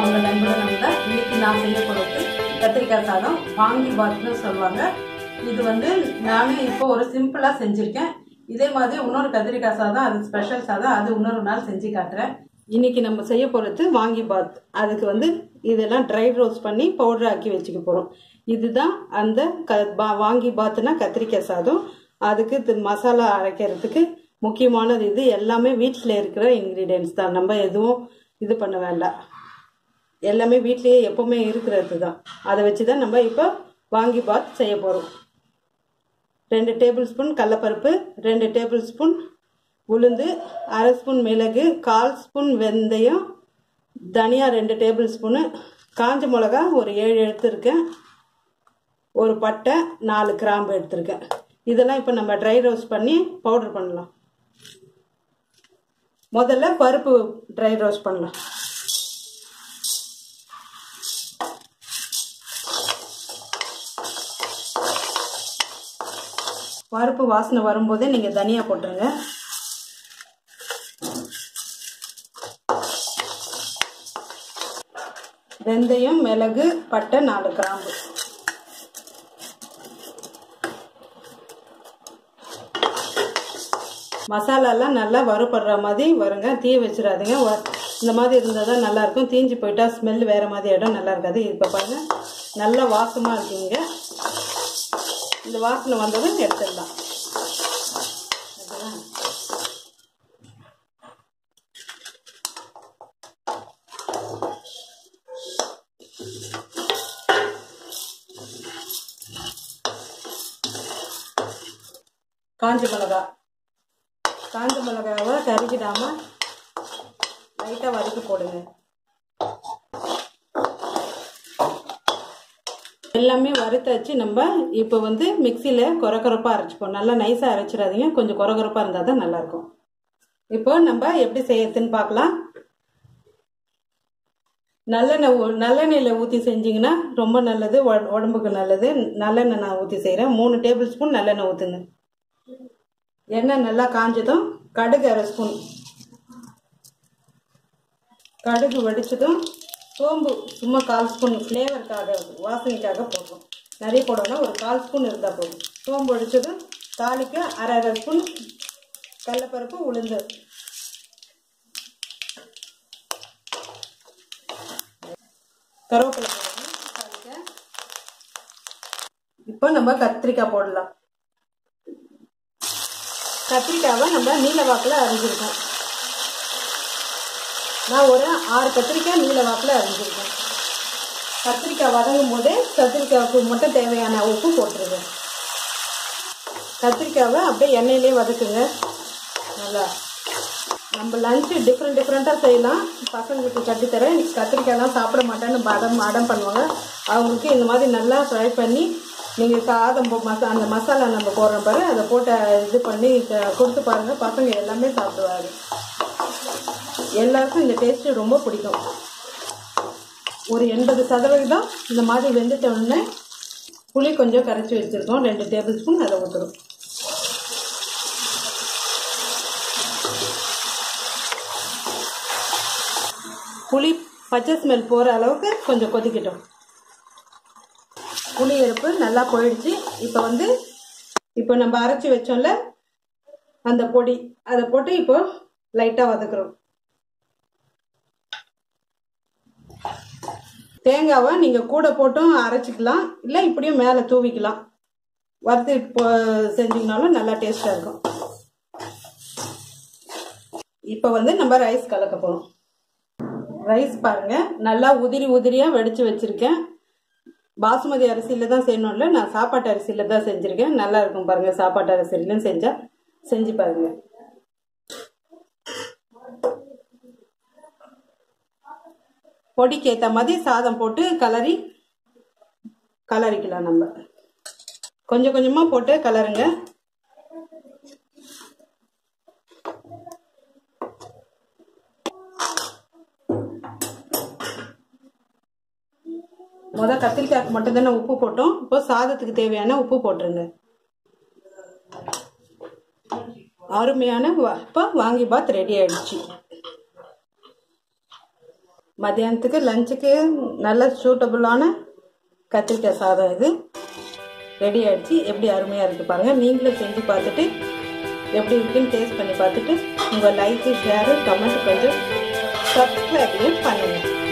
உங்கள் நண்பர்கள் நண்பர் இன்னைக்கு நான் செய்ய போகிறது கத்திரிக்காய் சாதம் வாங்கி பாத்னு சொல்லுவாங்க இது வந்து நான் இப்போ ஒரு சிம்பிளாக செஞ்சுருக்கேன் இதே மாதிரி இன்னொரு கத்திரிக்காய் சாதம் அது ஸ்பெஷல் சாதம் அது இன்னொரு நாள் செஞ்சு காட்டுறேன் இன்னைக்கு நம்ம செய்ய போகிறது வாங்கி பாத் அதுக்கு வந்து இதெல்லாம் ட்ரை ரோஸ்ட் பண்ணி பவுடர் ஆக்கி வச்சுக்க போகிறோம் இதுதான் அந்த க பா- வாங்கி பாத்துனா கத்திரிக்காய் சாதம் அதுக்கு தி- மசாலா அரைக்கிறதுக்கு முக்கியமானது இது எல்லாமே வீட்டில் இருக்கிற இன்க்ரீடியன்ஸ் தான் நம்ம எதுவும் இது பண்ண வேண்டாம் எல்லாமே வீட்லேயே எப்போவுமே இருக்கிறது தான் அதை வச்சு தான் நம்ம இப்போ வாங்கி பாத் செய்ய போகிறோம் ரெண்டு டேபிள் ஸ்பூன் கடலப்பருப்பு ரெண்டு டேபிள் ஸ்பூன் உளுந்து அரை ஸ்பூன் மிளகு கால் ஸ்பூன் வெந்தயம் தனியா ரெண்டு டேபிள் ஸ்பூனு காஞ்ச மிளகா ஒரு ஏழு எடுத்திருக்கேன் ஒரு பட்டை நாலு கிராம்பு எடுத்திருக்கேன் இதெல்லாம் இப்போ நம்ம ட்ரை ரோஸ்ட் பண்ணி பவுடர் பண்ணலாம் முதல்ல பருப்பு ட்ரை ரோஸ்ட் பண்ணலாம் பருப்பு வாசனை வரும்போதே நீங்கள் தனியா போட்டுருங்க வெந்தயம் மிளகு பட்டை நாலு கிராம்பு மசாலாலாம் நல்லா வறுபடுற மாதிரி வருங்க தீ வச்சிடாதீங்க வ- இந்த மாதிரி இருந்தால் தான் நல்லா இருக்கும் தீஞ்சு போயிட்டா ஸ்மெல் வேற மாதிரி இடம் நல்லா இருக்காது இப்போ பாருங்க நல்லா வாசமாக இருக்குங்க இந்த வாசனை வந்ததும் எடுத்துடலாம் ஓகேவா? காஞ்ச மிளகா காஞ்ச மிளகாவை கருகிடாம லைட்டாக வதக்கி போடுங்க எல்லாமே வறுத்தாச்சு நம்ம இப்போ வந்து மிக்சியில் கொரகொரப்பாக அரைச்சிப்போம் நல்லா நைஸாக அரைச்சிடாதீங்க கொஞ்சம் கொரகொரப்பாக இருந்தால் தான் நல்லாயிருக்கும் இப்போ நம்ம எப்படி செய்யறதுன்னு பார்க்கலாம் நல்லெண்ணெய் ஊ- நல்லெண்ணெயில் ஊற்றி செஞ்சீங்கன்னா ரொம்ப நல்லது உட- உடம்புக்கு நல்லது நல்லெண்ணெய் நான் ஊற்றி செய்கிறேன் மூணு டேபிள் ஸ்பூன் நல்லெண்ணெய் ஊற்றுங்க எண்ணெய் நல்லா காஞ்சதும் கடுகு அரை ஸ்பூன் கடுகு வெடிச்சதும் சோம்பு சும்மா கால் ஸ்பூன் ஃப்ளேவருக்காக வாசனைக்காக போடுறோம் நிறைய போடணும் ஒரு கால் ஸ்பூன் இருந்தால் போதும் சோம்பு வெடிச்சதும் தாளிக்கு அரை அரை ஸ்பூன் கடலப்பருப்பு உளுந்து கருவேப்பிலை போடணும் தாளிக்க இப்போ நம்ம கத்திரிக்காய் போடலாம் கத்திரிக்காவை நம்ம நீல வாக்கில் அரிஞ்சிருக்கோம் நான் ஒரு ஆறு கத்திரிக்காய் நீல வாக்கில் அரிஞ்சிருக்கேன் கத்திரிக்காய் வதங்கும் போதே கத்திரிக்காய்க்கு மட்டும் தேவையான உப்பு போட்டுருவேன் கத்திரிக்காவை அப்படியே எண்ணெயிலே வதக்குங்க நல்லா நம்ம லஞ்சு டிஃப்ரெண்ட் டிஃப்ரெண்ட்டாக செய்யலாம் பசங்களுக்கு கட்டித்தரேன் கத்திரிக்காய்லாம் சாப்பிட மாட்டேன்னு அடம் அடம் பண்ணுவாங்க அவங்களுக்கு இந்த மாதிரி நல்லா ஃப்ரை பண்ணி நீங்கள் சாதம் போ- மசா அந்த மசாலா நம்ம போடுறோம் பாரு அதை போட்டு இது பண்ணி க- கொடுத்து பாருங்கள் பசங்க எல்லாமே சாப்பிடுவாங்க எல்லாருக்கும் இந்த டேஸ்ட்டு ரொம்ப பிடிக்கும் ஒரு எண்பது சதவிகிதம் இந்த மாதிரி வெந்துட்ட உடனே புளி கொஞ்சம் கரைச்சி வச்சுருக்கோம் ரெண்டு டேபிள் ஸ்பூன் அதை ஊற்றுறோம் புளி பச்சை ஸ்மெல் போகிற அளவுக்கு கொஞ்சம் கொதிக்கட்டும் புளி எருப்பு நல்லா போயிடுச்சு இப்போ வந்து இப்போ நம்ம அரைச்சி வச்சோம்ல அந்த பொடி அதை போட்டு இப்போ லைட்டாக வதக்குறோம் தேங்காவை நீங்கள் கூட போட்டும் அரைச்சிக்கலாம் இல்லை இப்படியும் மேலே தூவிக்கலாம் வறுத்து போ செஞ்சீங்கனாலும் நல்லா டேஸ்ட்டாக இருக்கும் இப்போ வந்து நம்ம ரைஸ் கலக்க போகிறோம் ரைஸ் பாருங்க நல்லா உதிரி உதிரியாக வெடிச்சு வச்சிருக்கேன் பாசுமதி அரிசியில் தான் செய்யணும்ல நான் சாப்பாட்டு அரிசியில் தான் செஞ்சுருக்கேன் நல்லா இருக்கும் பாருங்க சாப்பாட்டு அரிசியிலும் செஞ்சா செஞ்சு பாருங்க பொடிக்கு ஏற்ற மாதிரி சாதம் போட்டு கலரி கலரிக்கலாம் நம்ம கொஞ்சம் கொஞ்சமாக போட்டு கலருங்க முத கத்திரிக்காய்க்கு மட்டும் தானே உப்பு போட்டோம் இப்போ சாதத்துக்கு தேவையான உப்பு போட்டுருங்க அருமையான வ- இப்போ வாங்கி பாத் ரெடி ஆயிடுச்சு மத்தியானத்துக்கு லஞ்சுக்கு நல்ல சூட்டபுளான கத்திரிக்காய் சாதம் இது ரெடி ஆகிடுச்சு எப்படி அருமையாக இருக்குது பாருங்கள் நீங்களும் செஞ்சு பார்த்துட்டு எப்படி இருக்குன்னு டேஸ்ட் பண்ணி பார்த்துட்டு உங்கள் லைக்கு ஷேரு கமெண்ட் கொஞ்சம் சப்ஸ்கிரைபையும் பண்ணுங்கள்